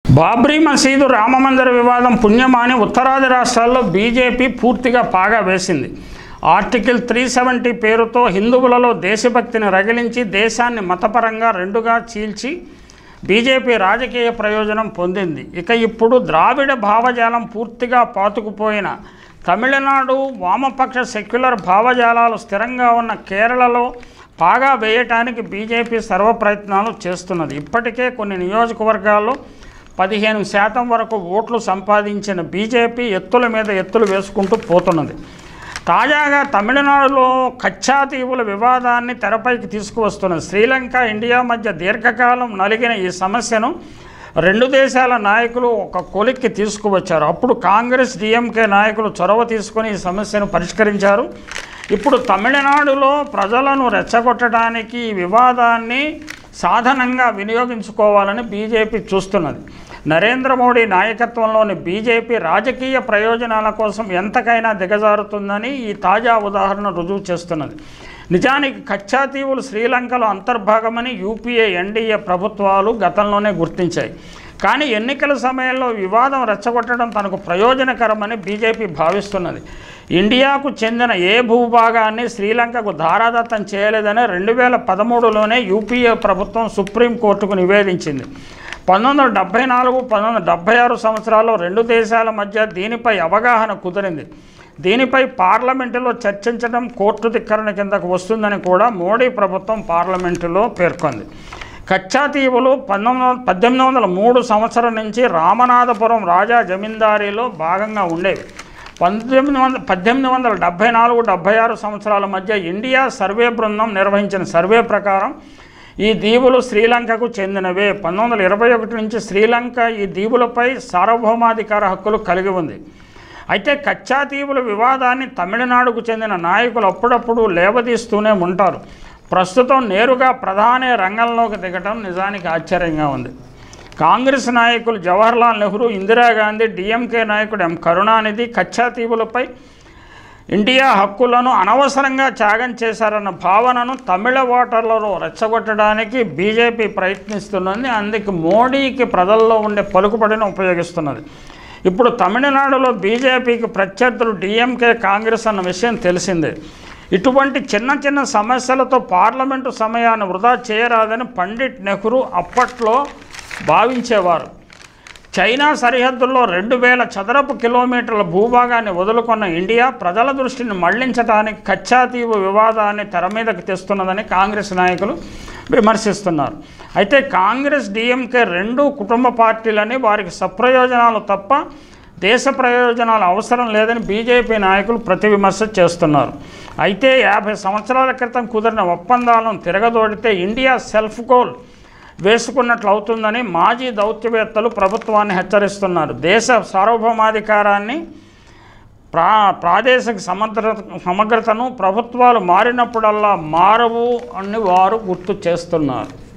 బాబ్రీ మసీదు రామమందిర వివాదం పుణ్యమాని ఉత్తరాది రాష్ట్రాల్లో బీజేపీ పూర్తిగా పాగా వేసింది ఆర్టికల్ త్రీ సెవెంటీ పేరుతో హిందువులలో దేశభక్తిని రగిలించి దేశాన్ని మతపరంగా రెండుగా చీల్చి బీజేపీ రాజకీయ ప్రయోజనం పొందింది ఇక ఇప్పుడు ద్రావిడ భావజాలం పూర్తిగా పాతుకుపోయిన తమిళనాడు వామపక్ష సెక్యులర్ భావజాలాలు స్థిరంగా ఉన్న కేరళలో పాగా వేయటానికి బీజేపీ సర్వ ప్రయత్నాలు చేస్తున్నది ఇప్పటికే కొన్ని నియోజకవర్గాల్లో పదిహేను శాతం వరకు ఓట్లు సంపాదించిన బీజేపీ ఎత్తుల మీద ఎత్తులు వేసుకుంటూ పోతున్నది తాజాగా తమిళనాడులో కచ్చా దీవుల వివాదాన్ని తెరపైకి తీసుకువస్తున్నది శ్రీలంక ఇండియా మధ్య దీర్ఘకాలం నలిగిన ఈ సమస్యను రెండు దేశాల నాయకులు ఒక కొలిక్కి తీసుకువచ్చారు అప్పుడు కాంగ్రెస్ డిఎంకే నాయకులు చొరవ తీసుకొని ఈ సమస్యను పరిష్కరించారు ఇప్పుడు తమిళనాడులో ప్రజలను రెచ్చగొట్టడానికి ఈ వివాదాన్ని సాధనంగా వినియోగించుకోవాలని బీజేపీ చూస్తున్నది నరేంద్ర మోడీ నాయకత్వంలోని బీజేపీ రాజకీయ ప్రయోజనాల కోసం ఎంతకైనా దిగజారుతుందని ఈ తాజా ఉదాహరణ రుజువు చేస్తున్నది నిజానికి కచ్చా దీవులు శ్రీలంకలో అంతర్భాగమని యూపీఏ ఎన్డీఏ ప్రభుత్వాలు గతంలోనే గుర్తించాయి కానీ ఎన్నికల సమయంలో వివాదం రెచ్చగొట్టడం తనకు ప్రయోజనకరమని బీజేపీ భావిస్తున్నది ఇండియాకు చెందిన ఏ భూభాగాన్ని శ్రీలంకకు ధారాదత్తం చేయలేదని రెండు వేల పదమూడులోనే యూపీఏ ప్రభుత్వం సుప్రీంకోర్టుకు నివేదించింది పంతొమ్మిది వందల డెబ్బై నాలుగు పంతొమ్మిది వందల డెబ్బై ఆరు సంవత్సరాల్లో రెండు దేశాల మధ్య దీనిపై అవగాహన కుదిరింది దీనిపై పార్లమెంటులో చర్చించడం కోర్టు ధిక్కరణ కిందకు వస్తుందని కూడా మోడీ ప్రభుత్వం పార్లమెంటులో పేర్కొంది కచ్చా దీవులు పంతొమ్మిది వందల పద్దెనిమిది వందల మూడు సంవత్సరం నుంచి రామనాథపురం రాజా జమీందారీలో భాగంగా ఉండేవి పంతొమ్మిది వందల పద్దెనిమిది వందల డెబ్బై నాలుగు డెబ్బై ఆరు సంవత్సరాల మధ్య ఇండియా సర్వే బృందం నిర్వహించిన సర్వే ప్రకారం ఈ దీవులు శ్రీలంకకు చెందినవే పంతొమ్మిది వందల ఇరవై ఒకటి నుంచి శ్రీలంక ఈ దీవులపై సార్వభౌమాధికార హక్కులు కలిగి ఉంది అయితే కచ్చా దీవుల వివాదాన్ని తమిళనాడుకు చెందిన నాయకులు అప్పుడప్పుడు లేవదీస్తూనే ఉంటారు ప్రస్తుతం నేరుగా ప్రధాని రంగంలోకి దిగటం నిజానికి ఆశ్చర్యంగా ఉంది కాంగ్రెస్ నాయకులు జవహర్లాల్ నెహ్రూ ఇందిరాగాంధీ డిఎంకే నాయకుడు ఎం కరుణానిధి కచ్చా దీవులపై ఇండియా హక్కులను అనవసరంగా త్యాగం చేశారన్న భావనను తమిళ ఓటర్లలో రెచ్చగొట్టడానికి బీజేపీ ప్రయత్నిస్తున్నది అందుకు మోడీకి ప్రజల్లో ఉండే పలుకుబడిని ఉపయోగిస్తున్నది ఇప్పుడు తమిళనాడులో బీజేపీకి ప్రత్యర్థులు డిఎంకే కాంగ్రెస్ అన్న విషయం తెలిసిందే ఇటువంటి చిన్న చిన్న సమస్యలతో పార్లమెంటు సమయాన్ని వృధా చేయరాదని పండిట్ నెహ్రూ అప్పట్లో భావించేవారు చైనా సరిహద్దుల్లో రెండు వేల చదరపు కిలోమీటర్ల భూభాగాన్ని వదులుకున్న ఇండియా ప్రజల దృష్టిని మళ్లించడానికి కచ్చాతీవు వివాదాన్ని తెర మీదకి తెస్తున్నదని కాంగ్రెస్ నాయకులు విమర్శిస్తున్నారు అయితే కాంగ్రెస్ డిఎంకే రెండు కుటుంబ పార్టీలని వారికి సప్రయోజనాలు తప్ప దేశ ప్రయోజనాలు అవసరం లేదని బీజేపీ నాయకులు ప్రతి విమర్శ చేస్తున్నారు అయితే యాభై సంవత్సరాల క్రితం కుదిరిన ఒప్పందాలను తిరగదోడితే ఇండియా సెల్ఫ్ గోల్ వేసుకున్నట్లు అవుతుందని మాజీ దౌత్యవేత్తలు ప్రభుత్వాన్ని హెచ్చరిస్తున్నారు దేశ సార్వభౌమాధికారాన్ని ప్రా ప్రాదేశిక సమగ్ర సమగ్రతను ప్రభుత్వాలు మారినప్పుడల్లా మారవు అని వారు గుర్తు చేస్తున్నారు